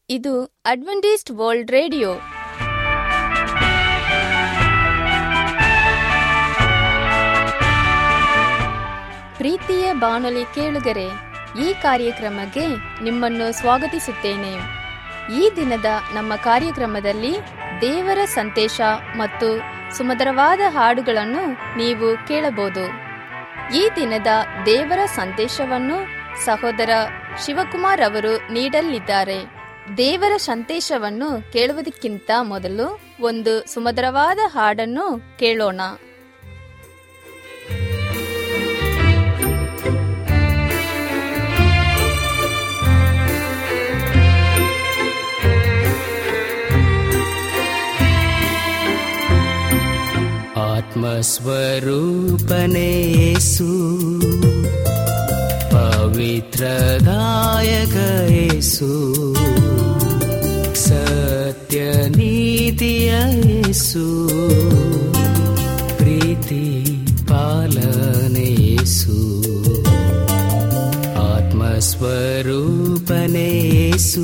ಇದು Adventist world radio ಪ್ರೀತಿಯ ಬಾನುಲಿ ಕೇಳುಗರೆ ಈ ಕಾರ್ಯಕ್ರಮಕ್ಕೆ ನಿಮ್ಮನ್ನು ಸ್ವಾಗತಿಸುತ್ತೇನೆ ಈ ದಿನದ ನಮ್ಮ ಕಾರ್ಯಕ್ರಮದಲ್ಲಿ ದೇವರ ಸಂದೇಶ ಮತ್ತು ಸುಮಧುರವಾದ ಹಾಡುಗಳನ್ನು ನೀವು ಕೇಳಬಹುದು ಈ ದಿನದ ದೇವರ ಸಂದೇಶವನ್ನು ಸಹೋದರ ಶಿವಕುಮಾರ್ ಅವರು ನೀಡಲಿದ್ದಾರೆ ದೇವರ ಸಂದೇಶವನ್ನು ಕೇಳುವುದಕ್ಕಿಂತ ಮೊದಲು ಒಂದು ಸುಮಧುರವಾದ ಹಾಡನ್ನು ಕೇಳೋಣ आत्मस्वरूपनेसु पवित्रदायकयेसु सत्यनीतियेसु प्रीति पालनेसु आत्मस्वरूपनेसु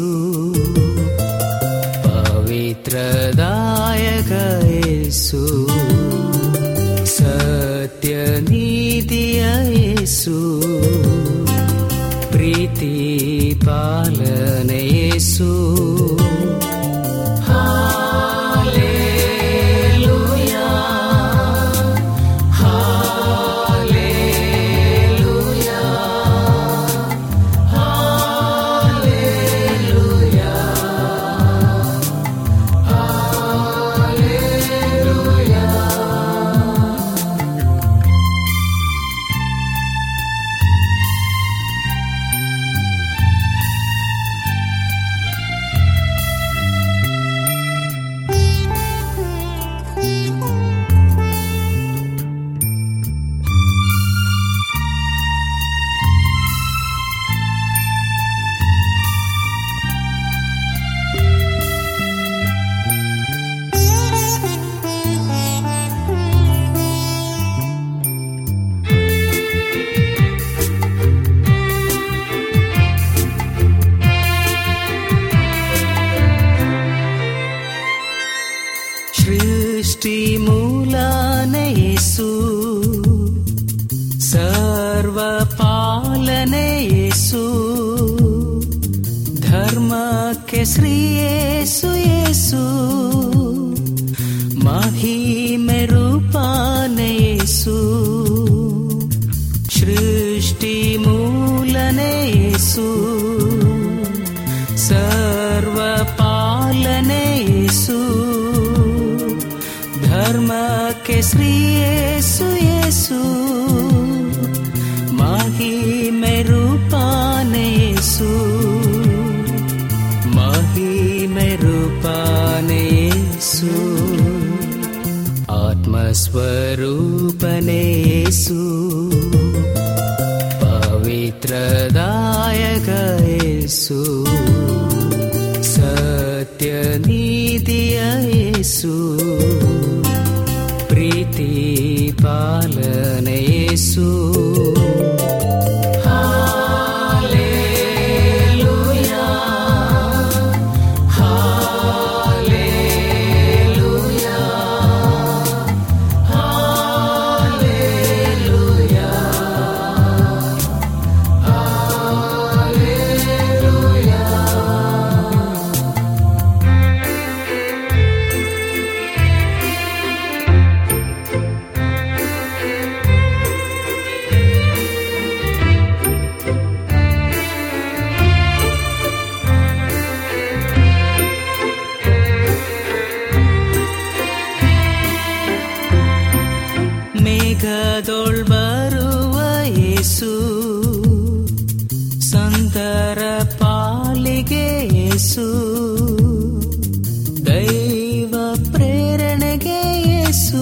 पवित्रदायकयेसु सत्यनीतियेसु प्रीति पालनेसु हालेलुया हालेलुया हालेलुया सृष्टिमूलनेसु सर्वपालनेसु धर्मके श्रियेसु येसु महिमेरूपानेसु सृष्टिमूलनेसु सर्वपालनेसु धर्म के श्रियेसु येसु माही में रूपानेसु माही में रूपानेसु आत्मस्वरूपनेसु पवित्रदायकयेसु सत्यनीतियेसु प्रीति पालनेसु हालेलुया हालेलुया हालेलुया ಮೇಘದೊಳ್ ಬರುವ ಯೇಸು ಸಂತರ ಪಾಲಿಗೆ ಯೇಸು ದೈವ ಪ್ರೇರಣೆಗೆ ಯೇಸು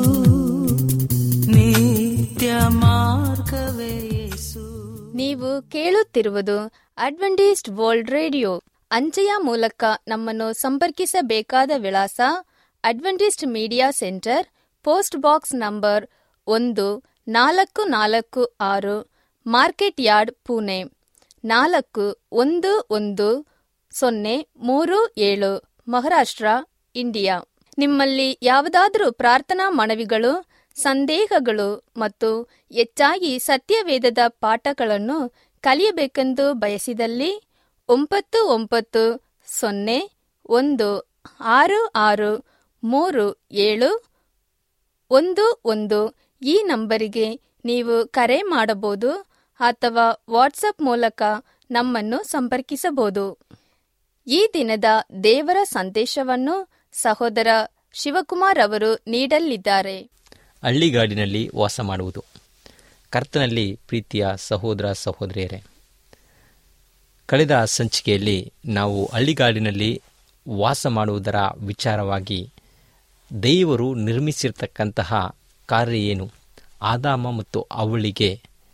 ನಿತ್ಯ ಮಾರ್ಗವೇ ಯೇಸು ನೀವು ಕೇಳುತ್ತಿರುವುದು ಅಡ್ವೆಂಟಿಸ್ಟ್ ವರ್ಲ್ಡ್ ರೇಡಿಯೋ ಅಂಚೆಯ ಮೂಲಕ ನಮ್ಮನ್ನು ಸಂಪರ್ಕಿಸಬೇಕಾದ ವಿಳಾಸ Adventist media centre post box number ಒಂದು ನಾಲ್ಕು ನಾಲ್ಕು ಆರು ಮಾರ್ಕೆಟ್ ಯಾರ್ಡ್ ಪುಣೆ ನಾಲ್ಕು ಒಂದು ಒಂದು ಸೊನ್ನೆ ಮೂರು ಏಳು ಮಹಾರಾಷ್ಟ್ರ ಇಂಡಿಯಾ ನಿಮ್ಮಲ್ಲಿ ಯಾವುದಾದರೂ ಪ್ರಾರ್ಥನಾ ಮನವಿಗಳು ಸಂದೇಹಗಳು ಮತ್ತು ಹೆಚ್ಚಾಗಿ ಸತ್ಯವೇದದ ಪಾಠಗಳನ್ನು ಕಲಿಯಬೇಕೆಂದು ಬಯಸಿದಲ್ಲಿ ಒಂಬತ್ತು ಒಂಬತ್ತು ಸೊನ್ನೆ ಒಂದು ಆರು ಆರು ಮೂರು ಏಳು ಒಂದು ಒಂದು ಈ ನಂಬರಿಗೆ ನೀವು ಕರೆ ಮಾಡಬಹುದು ಅಥವಾ ವಾಟ್ಸಪ್ ಮೂಲಕ ನಮ್ಮನ್ನು ಸಂಪರ್ಕಿಸಬಹುದು ಈ ದಿನದ ದೇವರ ಸಂದೇಶವನ್ನು ಸಹೋದರ ಶಿವಕುಮಾರ್ ಅವರು ನೀಡಲಿದ್ದಾರೆ ಹಳ್ಳಿಗಾಡಿನಲ್ಲಿ ವಾಸ ಮಾಡುವುದು ಕರ್ತನಲ್ಲಿ ಪ್ರೀತಿಯ ಸಹೋದರ ಸಹೋದರಿಯರೇ ಕಳೆದ ಸಂಚಿಕೆಯಲ್ಲಿ ನಾವು ಹಳ್ಳಿಗಾಡಿನಲ್ಲಿ ವಾಸ ಮಾಡುವುದರ ವಿಚಾರವಾಗಿ ದೇವರು ನಿರ್ಮಿಸಿರ್ತಕ್ಕಂತಹ ಕಾರ್ಯ ಏನು ಆದಾಮ ಮತ್ತು ಅವಳಿಗೆ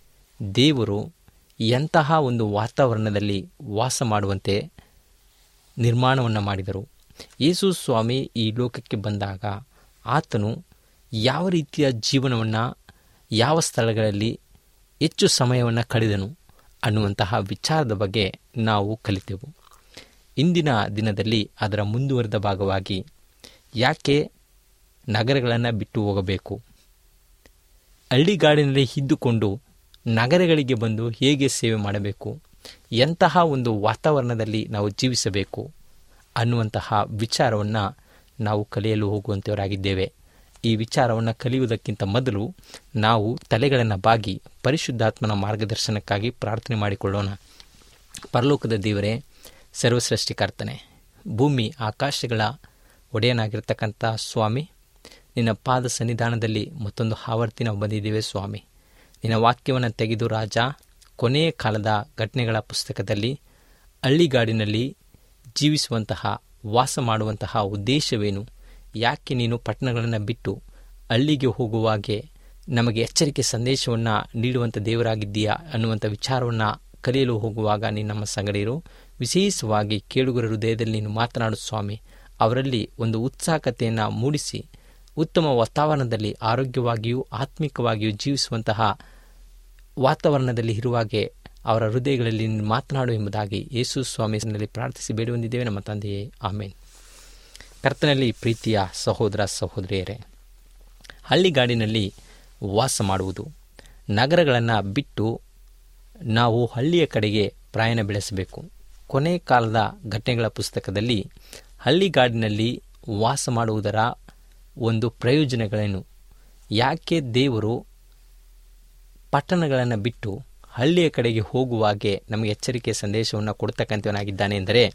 ದೇವರು ಎಂತಹ ಒಂದು ವಾತಾವರಣದಲ್ಲಿ ವಾಸ ಮಾಡುವಂತೆ ನಿರ್ಮಾಣವನ್ನು ಮಾಡಿದರು ಯೇಸು ಸ್ವಾಮಿ ಈ ಲೋಕಕ್ಕೆ ಬಂದಾಗ ಆತನು ಯಾವ ರೀತಿಯ ಜೀವನವನ್ನು ಯಾವ ಸ್ಥಳಗಳಲ್ಲಿ ಹೆಚ್ಚು ಸಮಯವನ್ನು ಕಳೆದನು ಅನ್ನುವಂತಹ ವಿಚಾರದ ಬಗ್ಗೆ ನಾವು ಕಲಿತೆವು ಇಂದಿನ ದಿನದಲ್ಲಿ ಅದರ ಮುಂದುವರೆದ ಭಾಗವಾಗಿ ಯಾಕೆ ನಗರಗಳನ್ನು ಬಿಟ್ಟು ಹೋಗಬೇಕು ಹಳ್ಳಿಗಾಡಿನಲ್ಲಿ ಇದ್ದುಕೊಂಡು ನಗರಗಳಿಗೆ ಬಂದು ಹೇಗೆ ಸೇವೆ ಮಾಡಬೇಕು ಎಂತಹ ಒಂದು ವಾತಾವರಣದಲ್ಲಿ ನಾವು ಜೀವಿಸಬೇಕು ಅನ್ನುವಂತಹ ವಿಚಾರವನ್ನು ನಾವು ಕಲಿಯಲು ಹೋಗುವಂಥವರಾಗಿದ್ದೇವೆ ಈ ವಿಚಾರವನ್ನು ಕಲಿಯುವುದಕ್ಕಿಂತ ಮೊದಲು ನಾವು ತಲೆಗಳನ್ನು ಬಾಗಿ ಪರಿಶುದ್ಧಾತ್ಮನ ಮಾರ್ಗದರ್ಶನಕ್ಕಾಗಿ ಪ್ರಾರ್ಥನೆ ಮಾಡಿಕೊಳ್ಳೋಣ ಪರಲೋಕದ ದೇವರೇ ಸರ್ವಸೃಷ್ಟಿಕರ್ತನೆ ಭೂಮಿ ಆಕಾಶಗಳ ಒಡೆಯನಾಗಿರ್ತಕ್ಕಂಥ ಸ್ವಾಮಿ ನಿನ್ನ ಪಾದ ಸನ್ನಿಧಾನದಲ್ಲಿ ಮತ್ತೊಂದು ಆವರ್ತಿ ನಾವು ಬಂದಿದ್ದೇವೆ ಸ್ವಾಮಿ ನಿನ್ನ ವಾಕ್ಯವನ್ನು ತೆಗೆದು ರಾಜ ಕೊನೆಯ ಕಾಲದ ಘಟನೆಗಳ ಪುಸ್ತಕದಲ್ಲಿ ಹಳ್ಳಿಗಾಡಿನಲ್ಲಿ ಜೀವಿಸುವಂತಹ ವಾಸ ಮಾಡುವಂತಹ ಉದ್ದೇಶವೇನು ಯಾಕೆ ನೀನು ಪಟ್ಟಣಗಳನ್ನು ಬಿಟ್ಟು ಹಳ್ಳಿಗೆ ಹೋಗುವಾಗೆ ನಮಗೆ ಎಚ್ಚರಿಕೆ ಸಂದೇಶವನ್ನು ನೀಡುವಂಥ ದೇವರಾಗಿದ್ದೀಯಾ ಅನ್ನುವಂಥ ವಿಚಾರವನ್ನು ಕಲಿಯಲು ಹೋಗುವಾಗ ನೀನು ನಮ್ಮ ಸಂಗಡಿರು ವಿಶೇಷವಾಗಿ ಕೇಳುಗರ ಹೃದಯದಲ್ಲಿ ನೀನು ಮಾತನಾಡು ಸ್ವಾಮಿ ಅವರಲ್ಲಿ ಒಂದು ಉತ್ಸಾಹಕತೆಯನ್ನು ಮೂಡಿಸಿ ಉತ್ತಮ ವಾತಾವರಣದಲ್ಲಿ ಆರೋಗ್ಯವಾಗಿಯೂ ಆತ್ಮಿಕವಾಗಿಯೂ ಜೀವಿಸುವಂತಹ ವಾತಾವರಣದಲ್ಲಿ ಇರುವಾಗೆ ಅವರ ಹೃದಯಗಳಲ್ಲಿ ನೀನು ಮಾತನಾಡು ಎಂಬುದಾಗಿ ಯೇಸು ಸ್ವಾಮಿನಲ್ಲಿ ಪ್ರಾರ್ಥಿಸಿ ಬೇಡುವಂದಿದ್ದೇವೆ ನಮ್ಮ ತಂದೆಯೇ ಆಮೇನ್ ಕರ್ತನಲ್ಲಿ ಪ್ರೀತಿಯ ಸಹೋದರ ಸಹೋದರಿಯರೇ ಹಳ್ಳಿಗಾಡಿನಲ್ಲಿ ವಾಸ ಮಾಡುವುದು ನಗರಗಳನ್ನು ಬಿಟ್ಟು ನಾವು ಹಳ್ಳಿಯ ಕಡೆಗೆ ಪ್ರಯಾಣ ಬೆಳೆಸಬೇಕು ಕೊನೆ ಕಾಲದ ಘಟನೆಗಳ ಪುಸ್ತಕದಲ್ಲಿ ಹಳ್ಳಿಗಾಡಿನಲ್ಲಿ ವಾಸ ಮಾಡುವುದರ ಒಂದು ಪ್ರಯೋಜನಗಳೇನು ಯಾಕೆ ದೇವರು ಪಟ್ಟಣಗಳನ್ನು ಬಿಟ್ಟು ಹಳ್ಳಿಯ ಕಡೆಗೆ ಹೋಗುವಾಗೆ ನಮಗೆ ಎಚ್ಚರಿಕೆ ಸಂದೇಶವನ್ನು ಕೊಡ್ತಕ್ಕಂಥವನಾಗಿದ್ದಾನೆ ಎಂದರೆ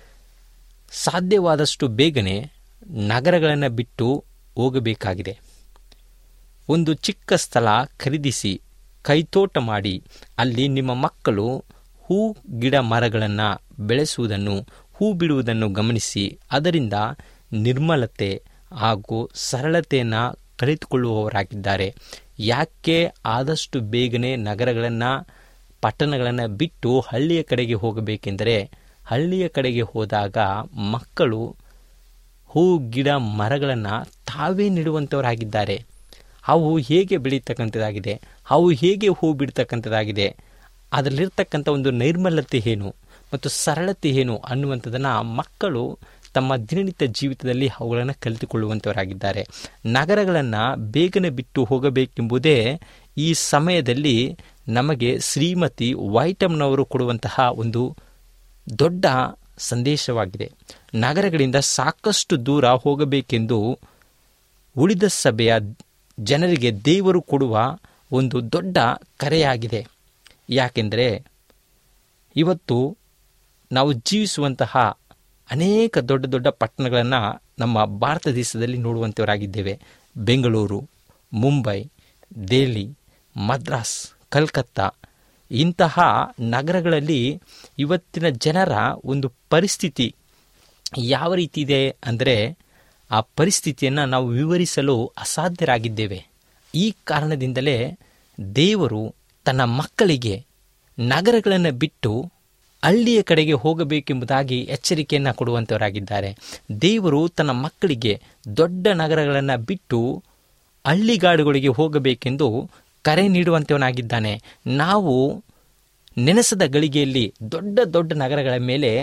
ಸಾಧ್ಯವಾದಷ್ಟು ಬೇಗನೆ ನಗರಗಳನ್ನು ಬಿಟ್ಟು ಹೋಗಬೇಕಾಗಿದೆ ಒಂದು ಚಿಕ್ಕ ಸ್ಥಳ ಖರೀದಿಸಿ ಕೈತೋಟ ಮಾಡಿ ಅಲ್ಲಿ ನಿಮ್ಮ ಮಕ್ಕಳು ಹೂ ಗಿಡ ಮರಗಳನ್ನು ಬೆಳೆಸುವುದನ್ನು ಹೂ ಬಿಡುವುದನ್ನು ಗಮನಿಸಿ ಅದರಿಂದ ನಿರ್ಮಲತೆ ಹಾಗೂ ಸರಳತೆಯನ್ನು ಕಲಿತುಕೊಳ್ಳುವವರಾಗಿದ್ದಾರೆ ಯಾಕೆ ಆದಷ್ಟು ಬೇಗನೆ ನಗರಗಳನ್ನು ಪಟ್ಟಣಗಳನ್ನು ಬಿಟ್ಟು ಹಳ್ಳಿಯ ಕಡೆಗೆ ಹೋಗಬೇಕೆಂದರೆ ಹಳ್ಳಿಯ ಕಡೆಗೆ ಹೋದಾಗ ಮಕ್ಕಳು ಹೂ ಗಿಡ ಮರಗಳನ್ನು ತಾವೇ ನೆಡುವಂಥವರಾಗಿದ್ದಾರೆ ಅವು ಹೇಗೆ ಬೆಳೀತಕ್ಕಂಥದ್ದಾಗಿದೆ ಅವು ಹೇಗೆ ಹೂ ಬಿಡ್ತಕ್ಕಂಥದ್ದಾಗಿದೆ ಅದರಲ್ಲಿರ್ತಕ್ಕಂಥ ಒಂದು ನೈರ್ಮಲ್ಯತೆ ಏನು ಮತ್ತು ಸರಳತೆ ಏನು ಅನ್ನುವಂಥದ್ದನ್ನು ಮಕ್ಕಳು ತಮ್ಮ ದಿನನಿತ್ಯ ಜೀವಿತದಲ್ಲಿ ಅವುಗಳನ್ನು ಕಲಿತುಕೊಳ್ಳುವಂಥವರಾಗಿದ್ದಾರೆ ನಗರಗಳನ್ನು ಬೇಗನೆ ಬಿಟ್ಟು ಹೋಗಬೇಕೆಂಬುದೇ ಈ ಸಮಯದಲ್ಲಿ ನಮಗೆ ಶ್ರೀಮತಿ ವೈಟಮ್ನವರು ಕೊಡುವಂತಹ ಒಂದು ದೊಡ್ಡ ಸಂದೇಶವಾಗಿದೆ ನಗರಗಳಿಂದ ಸಾಕಷ್ಟು ದೂರ ಹೋಗಬೇಕೆಂದು ಉಳಿದ ಸಭೆಯ ಜನರಿಗೆ ದೇವರು ಕೊಡುವ ಒಂದು ದೊಡ್ಡ ಕರೆಯಾಗಿದೆ ಯಾಕೆಂದರೆ ಇವತ್ತು ನಾವು ಜೀವಿಸುವಂತಹ ಅನೇಕ ದೊಡ್ಡ ದೊಡ್ಡ ಪಟ್ಟಣಗಳನ್ನು ನಮ್ಮ ಭಾರತ ದೇಶದಲ್ಲಿ ನೋಡುವಂಥವರಾಗಿದ್ದೇವೆ ಬೆಂಗಳೂರು ಮುಂಬೈ ದೆಹಲಿ ಮದ್ರಾಸ್ ಕಲ್ಕತ್ತಾ ಇಂತಹ ನಗರಗಳಲ್ಲಿ ಇವತ್ತಿನ ಜನರ ಒಂದು ಪರಿಸ್ಥಿತಿ ಯಾವ ರೀತಿ ಇದೆ ಅಂದರೆ ಆ ಪರಿಸ್ಥಿತಿಯನ್ನು ನಾವು ವಿವರಿಸಲು ಅಸಾಧ್ಯರಾಗಿದ್ದೇವೆ ಈ ಕಾರಣದಿಂದಲೇ ದೇವರು ತನ್ನ ಮಕ್ಕಳಿಗೆ ನಗರಗಳನ್ನು ಬಿಟ್ಟು ಹಳ್ಳಿಯ ಕಡೆಗೆ ಹೋಗಬೇಕೆಂಬುದಾಗಿ ಎಚ್ಚರಿಕೆಯನ್ನು ಕೊಡುವಂಥವರಾಗಿದ್ದಾರೆ ದೇವರು ತನ್ನ ಮಕ್ಕಳಿಗೆ ದೊಡ್ಡ ನಗರಗಳನ್ನು ಬಿಟ್ಟು ಹಳ್ಳಿಗಾಡುಗಳಿಗೆ ಹೋಗಬೇಕೆಂದು ಕರೆ ನೀಡುವಂಥವನಾಗಿದ್ದಾನೆ ನಾವು ನೆನೆಸದ ಗಳಿಗೆಯಲ್ಲಿ ದೊಡ್ಡ ದೊಡ್ಡ ನಗರಗಳ ಮೇಲೆ